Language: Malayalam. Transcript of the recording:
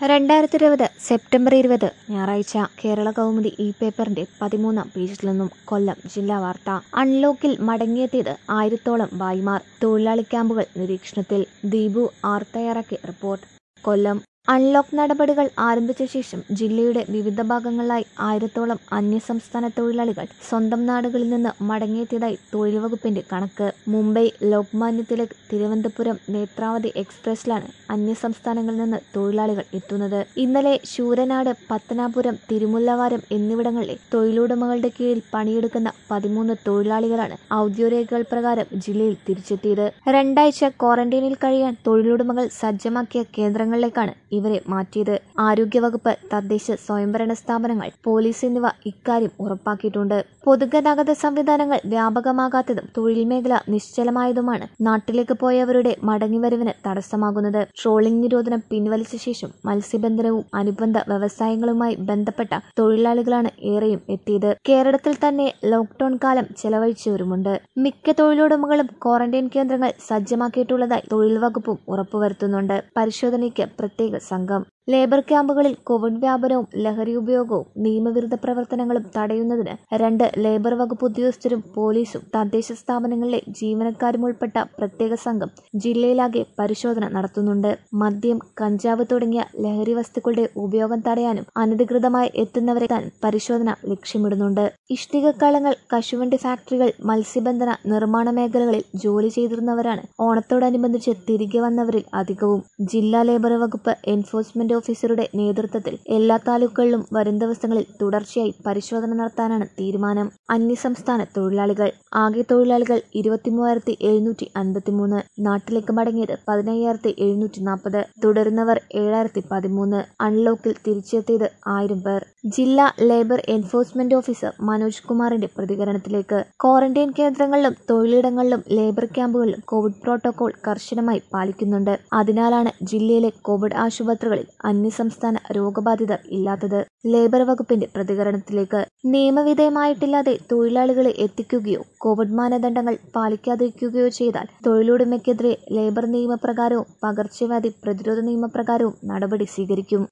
രണ്ടായിരത്തി ഇരുപത് സെപ്റ്റംബർ ഇരുപത് ഞായറാഴ്ച കേരള കൗമുദി ഈ പേപ്പറിന്റെ പതിമൂന്നാം പേജിൽ നിന്നും കൊല്ലം ജില്ലാ വാർത്ത അൺലോക്കിൽ മടങ്ങിയെത്തിയത് ആയിരത്തോളം ഭായിമാർ തൊഴിലാളി ക്യാമ്പുകൾ നിരീക്ഷണത്തിൽ ദീപു ആർ തയ്യാറാക്കിയ റിപ്പോർട്ട് കൊല്ലം അൺലോക്ക് നടപടികൾ ആരംഭിച്ച ശേഷം ജില്ലയുടെ വിവിധ ഭാഗങ്ങളിലായി ആയിരത്തോളം അന്യസംസ്ഥാന തൊഴിലാളികൾ സ്വന്തം നാടുകളിൽ നിന്ന് മടങ്ങിയെത്തിയതായി തൊഴിൽ വകുപ്പിന്റെ കണക്ക് മുംബൈ ലോക്മാന്യ തിലക് തിരുവനന്തപുരം നേത്രാവതി എക്സ്പ്രസിലാണ് അന്യസംസ്ഥാനങ്ങളിൽ നിന്ന് തൊഴിലാളികൾ എത്തുന്നത് ഇന്നലെ ശൂരനാട് പത്തനാപുരം തിരുമുല്ലവാരം എന്നിവിടങ്ങളിലെ തൊഴിലുടമകളുടെ കീഴിൽ പണിയെടുക്കുന്ന പതിമൂന്ന് തൊഴിലാളികളാണ് ഔദ്യോഗികകൾ പ്രകാരം ജില്ലയിൽ തിരിച്ചെത്തിയത് രണ്ടാഴ്ച ക്വാറന്റൈനിൽ കഴിയാൻ തൊഴിലുടമകൾ സജ്ജമാക്കിയ കേന്ദ്രങ്ങളിലേക്കാണ് ഇവരെ മാറ്റിയത് ആരോഗ്യവകുപ്പ് തദ്ദേശ സ്വയംഭരണ സ്ഥാപനങ്ങൾ പോലീസ് എന്നിവ ഇക്കാര്യം ഉറപ്പാക്കിയിട്ടുണ്ട് പൊതുഗതാഗത സംവിധാനങ്ങൾ വ്യാപകമാകാത്തതും തൊഴിൽ മേഖല നിശ്ചലമായതുമാണ് നാട്ടിലേക്ക് പോയവരുടെ മടങ്ങിവരവിന് തടസ്സമാകുന്നത് ട്രോളിംഗ് നിരോധനം പിൻവലിച്ച ശേഷം മത്സ്യബന്ധനവും അനുബന്ധ വ്യവസായങ്ങളുമായി ബന്ധപ്പെട്ട തൊഴിലാളികളാണ് ഏറെയും എത്തിയത് കേരളത്തിൽ തന്നെ ലോക്ഡൌൺ കാലം ചെലവഴിച്ചവരുമുണ്ട് മിക്ക തൊഴിലുടമകളും ക്വാറന്റൈൻ കേന്ദ്രങ്ങൾ സജ്ജമാക്കിയിട്ടുള്ളതായി തൊഴിൽ വകുപ്പും ഉറപ്പുവരുത്തുന്നുണ്ട് പരിശോധനയ്ക്ക് പ്രത്യേക സംഘം ലേബർ ക്യാമ്പുകളിൽ കോവിഡ് വ്യാപനവും ലഹരി ഉപയോഗവും നിയമവിരുദ്ധ പ്രവർത്തനങ്ങളും തടയുന്നതിന് രണ്ട് ലേബർ വകുപ്പ് ഉദ്യോഗസ്ഥരും പോലീസും തദ്ദേശ സ്ഥാപനങ്ങളിലെ ജീവനക്കാരും ഉൾപ്പെട്ട പ്രത്യേക സംഘം ജില്ലയിലാകെ പരിശോധന നടത്തുന്നുണ്ട് മദ്യം കഞ്ചാവ് തുടങ്ങിയ ലഹരി വസ്തുക്കളുടെ ഉപയോഗം തടയാനും അനധികൃതമായി എത്തുന്നവരെ താൻ പരിശോധന ലക്ഷ്യമിടുന്നുണ്ട് ഇഷ്ടികക്കളങ്ങൾ കശുവണ്ടി ഫാക്ടറികൾ മത്സ്യബന്ധന നിർമ്മാണ മേഖലകളിൽ ജോലി ചെയ്തിരുന്നവരാണ് ഓണത്തോടനുബന്ധിച്ച് തിരികെ വന്നവരിൽ അധികവും ജില്ലാ ലേബർ വകുപ്പ് എൻഫോഴ്സ്മെന്റ് ഓഫീസറുടെ നേതൃത്വത്തിൽ എല്ലാ താലൂക്കുകളിലും വരും ദിവസങ്ങളിൽ തുടർച്ചയായി പരിശോധന നടത്താനാണ് തീരുമാനം അന്യസംസ്ഥാന തൊഴിലാളികൾ ആകെ തൊഴിലാളികൾ ഇരുപത്തിമൂവായിരത്തി എഴുന്നൂറ്റി അൻപത്തിമൂന്ന് നാട്ടിലേക്ക് മടങ്ങിയത് പതിനയ്യായിരത്തി എഴുന്നൂറ്റി നാൽപ്പത് തുടരുന്നവർ ഏഴായിരത്തി പതിമൂന്ന് അൺലോക്കിൽ തിരിച്ചെത്തിയത് ആയിരം പേർ ജില്ലാ ലേബർ എൻഫോഴ്സ്മെന്റ് ഓഫീസർ മനോജ് കുമാറിന്റെ പ്രതികരണത്തിലേക്ക് ക്വാറന്റൈൻ കേന്ദ്രങ്ങളിലും തൊഴിലിടങ്ങളിലും ലേബർ ക്യാമ്പുകളിലും കോവിഡ് പ്രോട്ടോകോൾ കർശനമായി പാലിക്കുന്നുണ്ട് അതിനാലാണ് ജില്ലയിലെ കോവിഡ് ആശുപത്രികളിൽ അന്യസംസ്ഥാന രോഗബാധിതർ ഇല്ലാത്തത് ലേബർ വകുപ്പിന്റെ പ്രതികരണത്തിലേക്ക് നിയമവിധേയമായിട്ടില്ലാതെ തൊഴിലാളികളെ എത്തിക്കുകയോ കോവിഡ് മാനദണ്ഡങ്ങൾ പാലിക്കാതിരിക്കുകയോ ചെയ്താൽ തൊഴിലുടമയ്ക്കെതിരെ ലേബർ നിയമപ്രകാരവും പകർച്ചവ്യാധി പ്രതിരോധ നിയമപ്രകാരവും നടപടി സ്വീകരിക്കും